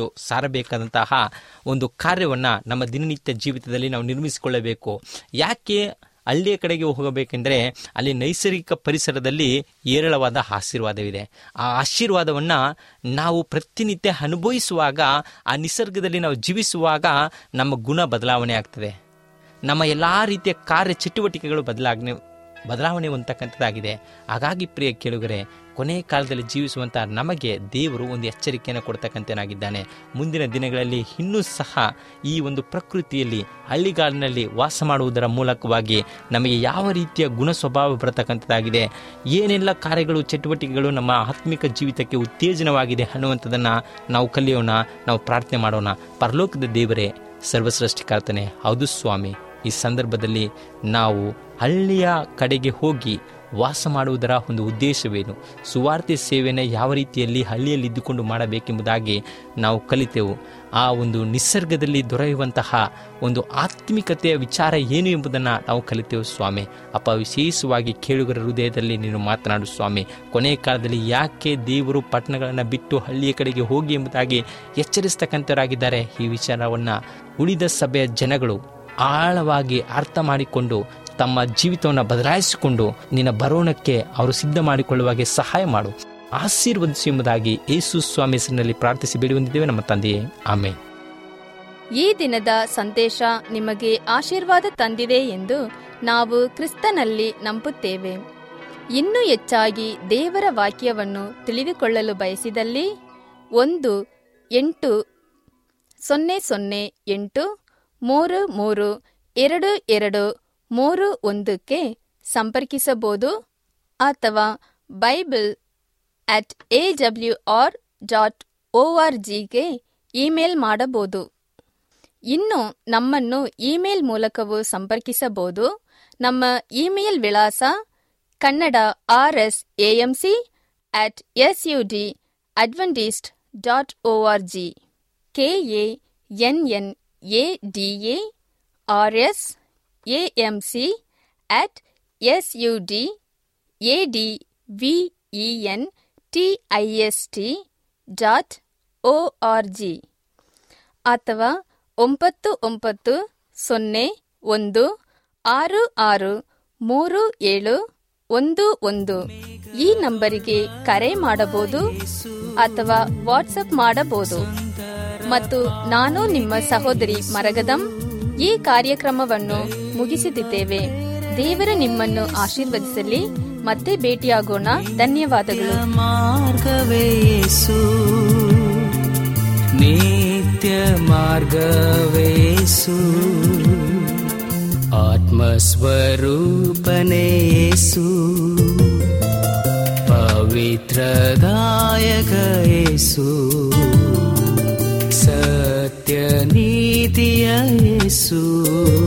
ಸಾರಬೇಕಾದಂತಹ ಒಂದು ಕಾರ್ಯವನ್ನು ನಮ್ಮ ದಿನನಿತ್ಯ ಜೀವಿತದಲ್ಲಿ ನಾವು ನಿರ್ಮಿಸಿಕೊಳ್ಳಬೇಕು ಯಾಕೆ ಹಳ್ಳಿಯ ಕಡೆಗೆ ಹೋಗಬೇಕೆಂದರೆ ಅಲ್ಲಿ ನೈಸರ್ಗಿಕ ಪರಿಸರದಲ್ಲಿ ಏರಳವಾದ ಆಶೀರ್ವಾದವಿದೆ ಆ ಆಶೀರ್ವಾದವನ್ನು ನಾವು ಪ್ರತಿನಿತ್ಯ ಅನುಭವಿಸುವಾಗ ಆ ನಿಸರ್ಗದಲ್ಲಿ ನಾವು ಜೀವಿಸುವಾಗ ನಮ್ಮ ಗುಣ ಬದಲಾವಣೆ ಆಗ್ತದೆ ನಮ್ಮ ಎಲ್ಲ ರೀತಿಯ ಕಾರ್ಯ ಚಟುವಟಿಕೆಗಳು ಬದಲಾವಣೆ ಬದಲಾವಣೆ ಹೊಂದತಕ್ಕಂಥದ್ದಾಗಿದೆ ಹಾಗಾಗಿ ಪ್ರಿಯ ಕೇಳುಗರೆ ಕೊನೆ ಕಾಲದಲ್ಲಿ ಜೀವಿಸುವಂಥ ನಮಗೆ ದೇವರು ಒಂದು ಎಚ್ಚರಿಕೆಯನ್ನು ಕೊಡ್ತಕ್ಕಂಥನಾಗಿದ್ದಾನೆ ಮುಂದಿನ ದಿನಗಳಲ್ಲಿ ಇನ್ನೂ ಸಹ ಈ ಒಂದು ಪ್ರಕೃತಿಯಲ್ಲಿ ಹಳ್ಳಿಗಾಡಿನಲ್ಲಿ ವಾಸ ಮಾಡುವುದರ ಮೂಲಕವಾಗಿ ನಮಗೆ ಯಾವ ರೀತಿಯ ಗುಣ ಸ್ವಭಾವ ಬರತಕ್ಕಂಥದ್ದಾಗಿದೆ ಏನೆಲ್ಲ ಕಾರ್ಯಗಳು ಚಟುವಟಿಕೆಗಳು ನಮ್ಮ ಆತ್ಮಿಕ ಜೀವಿತಕ್ಕೆ ಉತ್ತೇಜನವಾಗಿದೆ ಅನ್ನುವಂಥದ್ದನ್ನು ನಾವು ಕಲಿಯೋಣ ನಾವು ಪ್ರಾರ್ಥನೆ ಮಾಡೋಣ ಪರಲೋಕದ ದೇವರೇ ಸರ್ವಸೃಷ್ಟಿಕರ್ತನೆ ಹೌದು ಸ್ವಾಮಿ ಈ ಸಂದರ್ಭದಲ್ಲಿ ನಾವು ಹಳ್ಳಿಯ ಕಡೆಗೆ ಹೋಗಿ ವಾಸ ಮಾಡುವುದರ ಒಂದು ಉದ್ದೇಶವೇನು ಸುವಾರ್ತೆ ಸೇವೆಯನ್ನು ಯಾವ ರೀತಿಯಲ್ಲಿ ಹಳ್ಳಿಯಲ್ಲಿ ಇದ್ದುಕೊಂಡು ಮಾಡಬೇಕೆಂಬುದಾಗಿ ನಾವು ಕಲಿತೆವು ಆ ಒಂದು ನಿಸರ್ಗದಲ್ಲಿ ದೊರೆಯುವಂತಹ ಒಂದು ಆತ್ಮಿಕತೆಯ ವಿಚಾರ ಏನು ಎಂಬುದನ್ನು ನಾವು ಕಲಿತೆವು ಸ್ವಾಮಿ ಅಪ್ಪ ವಿಶೇಷವಾಗಿ ಕೇಳುಗರ ಹೃದಯದಲ್ಲಿ ನೀನು ಮಾತನಾಡು ಸ್ವಾಮಿ ಕೊನೆಯ ಕಾಲದಲ್ಲಿ ಯಾಕೆ ದೇವರು ಪಟ್ಟಣಗಳನ್ನು ಬಿಟ್ಟು ಹಳ್ಳಿಯ ಕಡೆಗೆ ಹೋಗಿ ಎಂಬುದಾಗಿ ಎಚ್ಚರಿಸ್ತಕ್ಕಂಥವರಾಗಿದ್ದಾರೆ ಈ ವಿಚಾರವನ್ನು ಉಳಿದ ಸಭೆಯ ಜನಗಳು ಆಳವಾಗಿ ಅರ್ಥ ಮಾಡಿಕೊಂಡು ತಮ್ಮ ಜೀವಿತವನ್ನು ಬದಲಾಯಿಸಿಕೊಂಡು ನಿನ್ನ ಬರೋಣಕ್ಕೆ ಅವರು ಸಿದ್ಧ ಮಾಡಿಕೊಳ್ಳುವಾಗೆ ಸಹಾಯ ಮಾಡು ಆಶೀರ್ವದಿಸು ಎಂಬುದಾಗಿ ಯೇಸು ಸ್ವಾಮಿ ಹೆಸರಿನಲ್ಲಿ ಪ್ರಾರ್ಥಿಸಿ ಬೇಡಿ ಹೊಂದಿದ್ದೇವೆ ನಮ್ಮ ತಂದೆಯೇ ಆಮೇಲೆ ಈ ದಿನದ ಸಂದೇಶ ನಿಮಗೆ ಆಶೀರ್ವಾದ ತಂದಿದೆ ಎಂದು ನಾವು ಕ್ರಿಸ್ತನಲ್ಲಿ ನಂಬುತ್ತೇವೆ ಇನ್ನೂ ಹೆಚ್ಚಾಗಿ ದೇವರ ವಾಕ್ಯವನ್ನು ತಿಳಿದುಕೊಳ್ಳಲು ಬಯಸಿದಲ್ಲಿ ಒಂದು ಎಂಟು ಸೊನ್ನೆ ಸೊನ್ನೆ ಎಂಟು ಮೂರು ಮೂರು ಎರಡು ಎರಡು ಮೂರು ಒಂದಕ್ಕೆ ಸಂಪರ್ಕಿಸಬಹುದು ಅಥವಾ Bible at A W R dot O R ಜಿಗೆ ಇಮೇಲ್ ಮಾಡಬಹುದು ಇನ್ನು ನಮ್ಮನ್ನು ಇಮೇಲ್ ಮೂಲಕವೂ ಸಂಪರ್ಕಿಸಬಹುದು ನಮ್ಮ ಇಮೇಲ್ ವಿಳಾಸ Kannada R S AMC at S U D Adventist dot O R G K A N N A D A R S AMC at S U D A D V E N T I S T dot O R G ಅಥವಾ ಒಂಬತ್ತು ಒಂಬತ್ತು ಸೊನ್ನೆ ಒಂದು ಆರು ಆರು ಮೂರು ಏಳು ಒಂದು ಒಂದು ಈ ನಂಬರಿಗೆ ಕರೆ ಮಾಡಬಹುದು ಅಥವಾ ವಾಟ್ಸಪ್ ಮಾಡಬಹುದು ಮತ್ತು ನಾನು ನಿಮ್ಮ ಸಹೋದರಿ ಮರಗದಂ ಈ ಕಾರ್ಯಕ್ರಮವನ್ನು ಮುಗಿಸುತ್ತಿದ್ದೇವೆ ದೇವರ ನಿಮ್ಮನ್ನು ಆಶೀರ್ವದಿಸಲಿ ಮತ್ತೆ ಭೇಟಿಯಾಗೋಣ ಧನ್ಯವಾದಗಳು ಮಾರ್ಗವೇಸು ನಿತ್ಯ ಮಾರ್ಗವೇಸು ಆತ್ಮಸ್ವರೂಪನೇಸು ಪವಿತ್ರದಾಯಕೇಸು ಸತ್ಯ ನೀತಿಯ ಯೇಸು